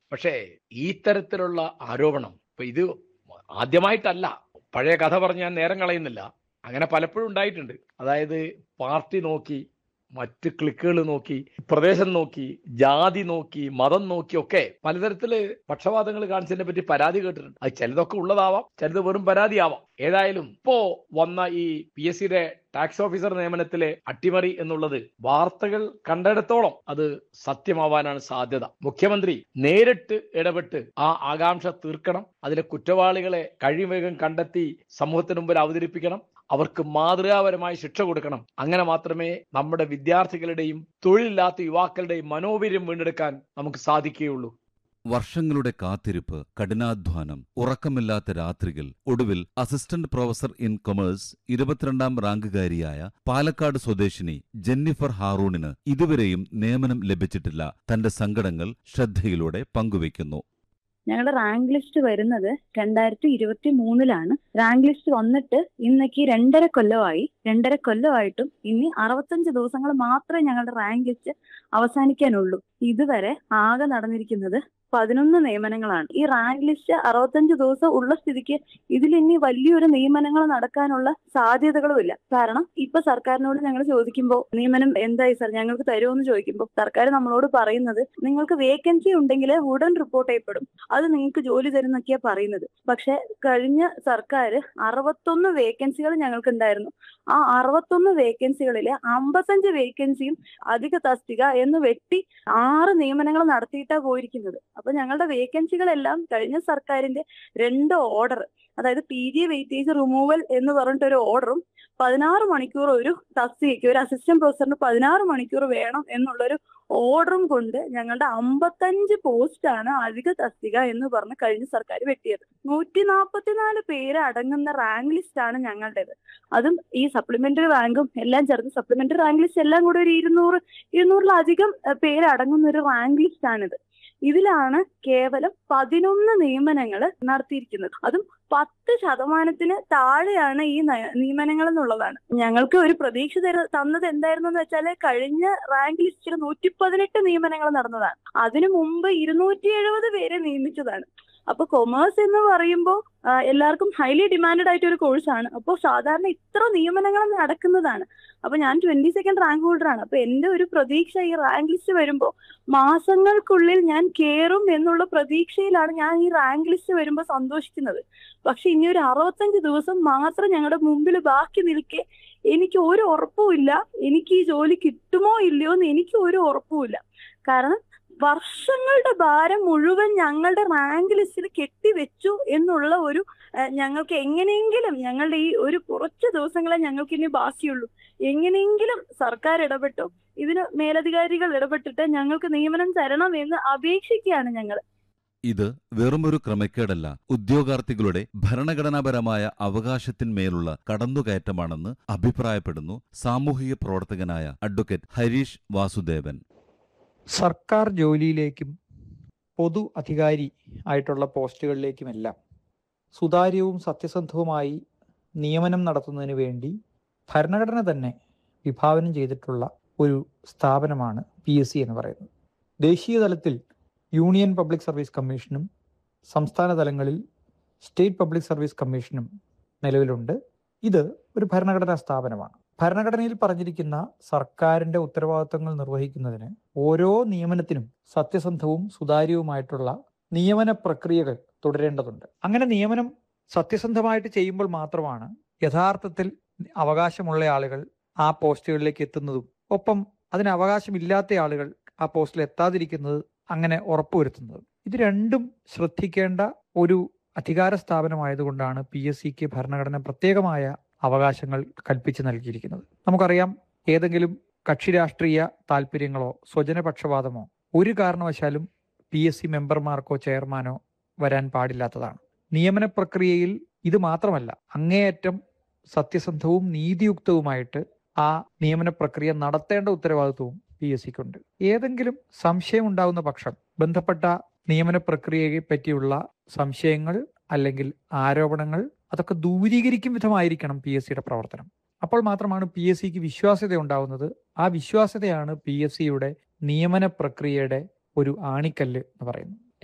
പക്ഷേ ഈ തരത്തിലുള്ള ആരോപണം ഇപ്പൊ ഇത് ആദ്യമായിട്ടല്ല പഴയ കഥ പറഞ്ഞ് ഞാൻ നേരം കളയുന്നില്ല അങ്ങനെ പലപ്പോഴും ഉണ്ടായിട്ടുണ്ട് അതായത് പാർട്ടി നോക്കി മറ്റ് ക്ലിക്കുകൾ നോക്കി പ്രദേശം നോക്കി ജാതി നോക്കി മതം നോക്കി ഒക്കെ പലതരത്തില് പക്ഷപാതങ്ങൾ കാണിച്ചതിനെ പറ്റി പരാതി കേട്ടിട്ടുണ്ട് അത് ചിലതൊക്കെ ഉള്ളതാവാം ചിലത് വെറും പരാതിയാവാം ഏതായാലും ഇപ്പോ വന്ന ഈ പി എസ് സിയുടെ ടാക്സ് ഓഫീസർ നിയമനത്തിലെ അട്ടിമറി എന്നുള്ളത് വാർത്തകൾ കണ്ടിടത്തോളം അത് സത്യമാവാനാണ് സാധ്യത മുഖ്യമന്ത്രി നേരിട്ട് ഇടപെട്ട് ആ ആകാംക്ഷ തീർക്കണം അതിലെ കുറ്റവാളികളെ കഴിവേഗം കണ്ടെത്തി സമൂഹത്തിന് മുമ്പിൽ അവതരിപ്പിക്കണം അവർക്ക് മാതൃകാപരമായി ശിക്ഷ കൊടുക്കണം അങ്ങനെ മാത്രമേ നമ്മുടെ വിദ്യാർത്ഥികളുടെയും തൊഴിലില്ലാത്ത യുവാക്കളുടെയും മനോവീര്യം വീണ്ടെടുക്കാൻ നമുക്ക് സാധിക്കുകയുള്ളൂ വർഷങ്ങളുടെ കാത്തിരിപ്പ് കഠിനാധ്വാനം ഉറക്കമില്ലാത്ത രാത്രികൾ ഒടുവിൽ അസിസ്റ്റന്റ് പ്രൊഫസർ ഇൻ കൊമേഴ്സ് ഇരുപത്തിരണ്ടാം റാങ്കുകാരിയായ പാലക്കാട് സ്വദേശിനി ജെന്നിഫർ ഹാറൂണിന് ഇതുവരെയും നിയമനം ലഭിച്ചിട്ടില്ല തന്റെ സങ്കടങ്ങൾ ശ്രദ്ധയിലൂടെ പങ്കുവയ്ക്കുന്നു ഞങ്ങളുടെ റാങ്ക് ലിസ്റ്റ് വരുന്നത് രണ്ടായിരത്തി ഇരുപത്തി മൂന്നിലാണ് റാങ്ക് ലിസ്റ്റ് വന്നിട്ട് ഇന്നേക്ക് രണ്ടര കൊല്ലമായി രണ്ടര കൊല്ലമായിട്ടും ഇനി അറുപത്തഞ്ച് ദിവസങ്ങൾ മാത്രമേ ഞങ്ങളുടെ റാങ്ക് ലിസ്റ്റ് അവസാനിക്കാനുള്ളൂ ഇതുവരെ ആകെ നടന്നിരിക്കുന്നത് പതിനൊന്ന് നിയമനങ്ങളാണ് ഈ റാങ്ക് ലിസ്റ്റ് അറുപത്തഞ്ച് ദിവസം ഉള്ള സ്ഥിതിക്ക് ഇതിൽ ഇനി വലിയൊരു നിയമനങ്ങൾ നടക്കാനുള്ള സാധ്യതകളുമില്ല കാരണം ഇപ്പൊ സർക്കാരിനോട് ഞങ്ങൾ ചോദിക്കുമ്പോൾ നിയമനം എന്തായി സർ ഞങ്ങൾക്ക് തരുമെന്ന് ചോദിക്കുമ്പോൾ സർക്കാർ നമ്മളോട് പറയുന്നത് നിങ്ങൾക്ക് വേക്കൻസി ഉണ്ടെങ്കിൽ ഉടൻ റിപ്പോർട്ട് ചെയ്യപ്പെടും അത് നിങ്ങൾക്ക് ജോലി തരുന്നൊക്കെയാ പറയുന്നത് പക്ഷെ കഴിഞ്ഞ സർക്കാർ അറുപത്തൊന്ന് വേക്കൻസികൾ ഞങ്ങൾക്ക് ഉണ്ടായിരുന്നു ആ അറുപത്തൊന്ന് വേക്കൻസികളിലെ അമ്പത്തഞ്ച് വേക്കൻസിയും അധിക തസ്തിക എന്ന് വെട്ടി ആറ് നിയമനങ്ങൾ നടത്തിയിട്ടാ പോയിരിക്കുന്നത് അപ്പൊ ഞങ്ങളുടെ വേക്കൻസികളെല്ലാം കഴിഞ്ഞ സർക്കാരിന്റെ രണ്ട് ഓർഡർ അതായത് പി ജി വെയിറ്റേജ് റിമൂവൽ എന്ന് പറഞ്ഞിട്ടൊരു ഓർഡറും പതിനാറ് മണിക്കൂർ ഒരു തസ്തികയ്ക്ക് ഒരു അസിസ്റ്റന്റ് പ്രൊഫസറിന് പതിനാറ് മണിക്കൂർ വേണം എന്നുള്ളൊരു ഓർഡറും കൊണ്ട് ഞങ്ങളുടെ അമ്പത്തഞ്ച് പോസ്റ്റാണ് അധിക തസ്തിക എന്ന് പറഞ്ഞ് കഴിഞ്ഞ സർക്കാർ വെട്ടിയത് നൂറ്റി നാൽപ്പത്തിനാല് പേര് അടങ്ങുന്ന റാങ്ക് ലിസ്റ്റ് ആണ് ഞങ്ങളുടേത് അതും ഈ സപ്ലിമെന്ററി റാങ്കും എല്ലാം ചേർന്ന് സപ്ലിമെന്ററി റാങ്ക് ലിസ്റ്റ് എല്ലാം കൂടെ ഒരു ഇരുന്നൂറ് ഇരുന്നൂറിലധികം ഏഹ്, പേര് അടങ്ങുന്ന ഒരു റാങ്ക് ലിസ്റ്റ് ആണിത് ഇതിലാണ് കേവലം പതിനൊന്ന് നിയമനങ്ങൾ നടത്തിയിരിക്കുന്നത് അതും പത്ത് ശതമാനത്തിന് താഴെയാണ് ഈ നയ- നിയമനങ്ങൾ എന്നുള്ളതാണ് ഞങ്ങൾക്ക് ഒരു പ്രതീക്ഷ തര തന്നത് എന്തായിരുന്നു എന്ന് വെച്ചാൽ കഴിഞ്ഞ റാങ്ക് ലിസ്റ്റിൽ നൂറ്റി പതിനെട്ട് നിയമനങ്ങൾ നടന്നതാണ് അതിനു മുമ്പ് ഇരുന്നൂറ്റി എഴുപത് പേരെ നിയമിച്ചതാണ് അപ്പൊ കൊമേഴ്സ് എന്ന് പറയുമ്പോൾ എല്ലാവർക്കും ഹൈലി ഡിമാൻഡഡ് ആയിട്ട് ഒരു കോഴ്സാണ് അപ്പോൾ സാധാരണ ഇത്ര നിയമനങ്ങൾ നടക്കുന്നതാണ് അപ്പൊ ഞാൻ ട്വന്റി സെക്കൻഡ് റാങ്ക് ഹോൾഡർ ആണ് അപ്പൊ എന്റെ ഒരു പ്രതീക്ഷ ഈ റാങ്ക് ലിസ്റ്റ് വരുമ്പോൾ മാസങ്ങൾക്കുള്ളിൽ ഞാൻ കേറും എന്നുള്ള പ്രതീക്ഷയിലാണ് ഞാൻ ഈ റാങ്ക് ലിസ്റ്റ് വരുമ്പോൾ സന്തോഷിക്കുന്നത് പക്ഷെ ഇനി ഒരു അറുപത്തഞ്ച് ദിവസം മാത്രം ഞങ്ങളുടെ മുമ്പിൽ ബാക്കി നിൽക്കെ എനിക്ക് ഒരു ഉറപ്പുമില്ല എനിക്ക് ഈ ജോലി കിട്ടുമോ ഇല്ലയോ എന്ന് എനിക്ക് ഒരു ഉറപ്പുമില്ല കാരണം വർഷങ്ങളുടെ ഭാരം മുഴുവൻ ഞങ്ങളുടെ റാങ്ക് ലിസ്റ്റിൽ കെട്ടിവെച്ചു എന്നുള്ള ഒരു ഏഹ്, ഞങ്ങൾക്ക് എങ്ങനെയെങ്കിലും ഞങ്ങളുടെ ഈ ഒരു കുറച്ച് ദിവസങ്ങളെ ഞങ്ങൾക്ക് ഇനി ബാക്കിയുള്ളൂ എങ്ങനെയെങ്കിലും സർക്കാർ ഇടപെട്ടോ ഇതിന് മേലധികാരികൾ ഇടപെട്ടിട്ട് ഞങ്ങൾക്ക് നിയമനം തരണം എന്ന് അപേക്ഷിക്കുകയാണ് ഞങ്ങൾ ഇത് വെറുമൊരു ക്രമക്കേടല്ല ഉദ്യോഗാർത്ഥികളുടെ ഭരണഘടനാപരമായ അവകാശത്തിന്മേലുള്ള കടന്നുകയറ്റമാണെന്ന് അഭിപ്രായപ്പെടുന്നു സാമൂഹിക പ്രവർത്തകനായ അഡ്വക്കേറ്റ് ഹരീഷ് വാസുദേവൻ സർക്കാർ ജോലിയിലേക്കും പൊതു അധികാരി ആയിട്ടുള്ള പോസ്റ്റുകളിലേക്കുമെല്ലാം സുതാര്യവും സത്യസന്ധവുമായി നിയമനം നടത്തുന്നതിന് വേണ്ടി ഭരണഘടന തന്നെ വിഭാവനം ചെയ്തിട്ടുള്ള ഒരു സ്ഥാപനമാണ് പി എസ് സി എന്ന് പറയുന്നത് ദേശീയ തലത്തിൽ യൂണിയൻ പബ്ലിക് സർവീസ് കമ്മീഷനും സംസ്ഥാന തലങ്ങളിൽ സ്റ്റേറ്റ് പബ്ലിക് സർവീസ് കമ്മീഷനും നിലവിലുണ്ട് ഇത് ഒരു ഭരണഘടനാ സ്ഥാപനമാണ് ഭരണഘടനയിൽ പറഞ്ഞിരിക്കുന്ന സർക്കാരിന്റെ ഉത്തരവാദിത്തങ്ങൾ നിർവഹിക്കുന്നതിന് ഓരോ നിയമനത്തിനും സത്യസന്ധവും സുതാര്യവുമായിട്ടുള്ള നിയമന പ്രക്രിയകൾ തുടരേണ്ടതുണ്ട് അങ്ങനെ നിയമനം സത്യസന്ധമായിട്ട് ചെയ്യുമ്പോൾ മാത്രമാണ് യഥാർത്ഥത്തിൽ അവകാശമുള്ള ആളുകൾ ആ പോസ്റ്റുകളിലേക്ക് എത്തുന്നതും ഒപ്പം അതിന് അവകാശമില്ലാത്ത ആളുകൾ ആ പോസ്റ്റിൽ എത്താതിരിക്കുന്നത് അങ്ങനെ ഉറപ്പുവരുത്തുന്നത് ഇത് രണ്ടും ശ്രദ്ധിക്കേണ്ട ഒരു അധികാര സ്ഥാപനമായതുകൊണ്ടാണ് പി എസ് സിക്ക് ഭരണഘടന പ്രത്യേകമായ അവകാശങ്ങൾ കൽപ്പിച്ച് നൽകിയിരിക്കുന്നത് നമുക്കറിയാം ഏതെങ്കിലും കക്ഷി രാഷ്ട്രീയ താല്പര്യങ്ങളോ സ്വജനപക്ഷപാതമോ ഒരു കാരണവശാലും പി എസ് സി മെമ്പർമാർക്കോ ചെയർമാനോ വരാൻ പാടില്ലാത്തതാണ് നിയമന പ്രക്രിയയിൽ ഇത് മാത്രമല്ല അങ്ങേയറ്റം സത്യസന്ധവും നീതിയുക്തവുമായിട്ട് ആ നിയമന പ്രക്രിയ നടത്തേണ്ട ഉത്തരവാദിത്വവും പി എസ് സിക്കുണ്ട് ഏതെങ്കിലും സംശയം ഉണ്ടാകുന്ന പക്ഷം ബന്ധപ്പെട്ട നിയമന പ്രക്രിയയെ പറ്റിയുള്ള സംശയങ്ങൾ അല്ലെങ്കിൽ ആരോപണങ്ങൾ അതൊക്കെ ദൂരീകരിക്കും വിധമായിരിക്കണം പി എസ് സിയുടെ പ്രവർത്തനം അപ്പോൾ മാത്രമാണ് പി എസ് സിക്ക് വിശ്വാസ്യത ഉണ്ടാവുന്നത് ആ വിശ്വാസ്യതയാണ് പി എസ് സിയുടെ നിയമന പ്രക്രിയയുടെ ഒരു ആണിക്കല്ല് എന്ന് പറയുന്നത്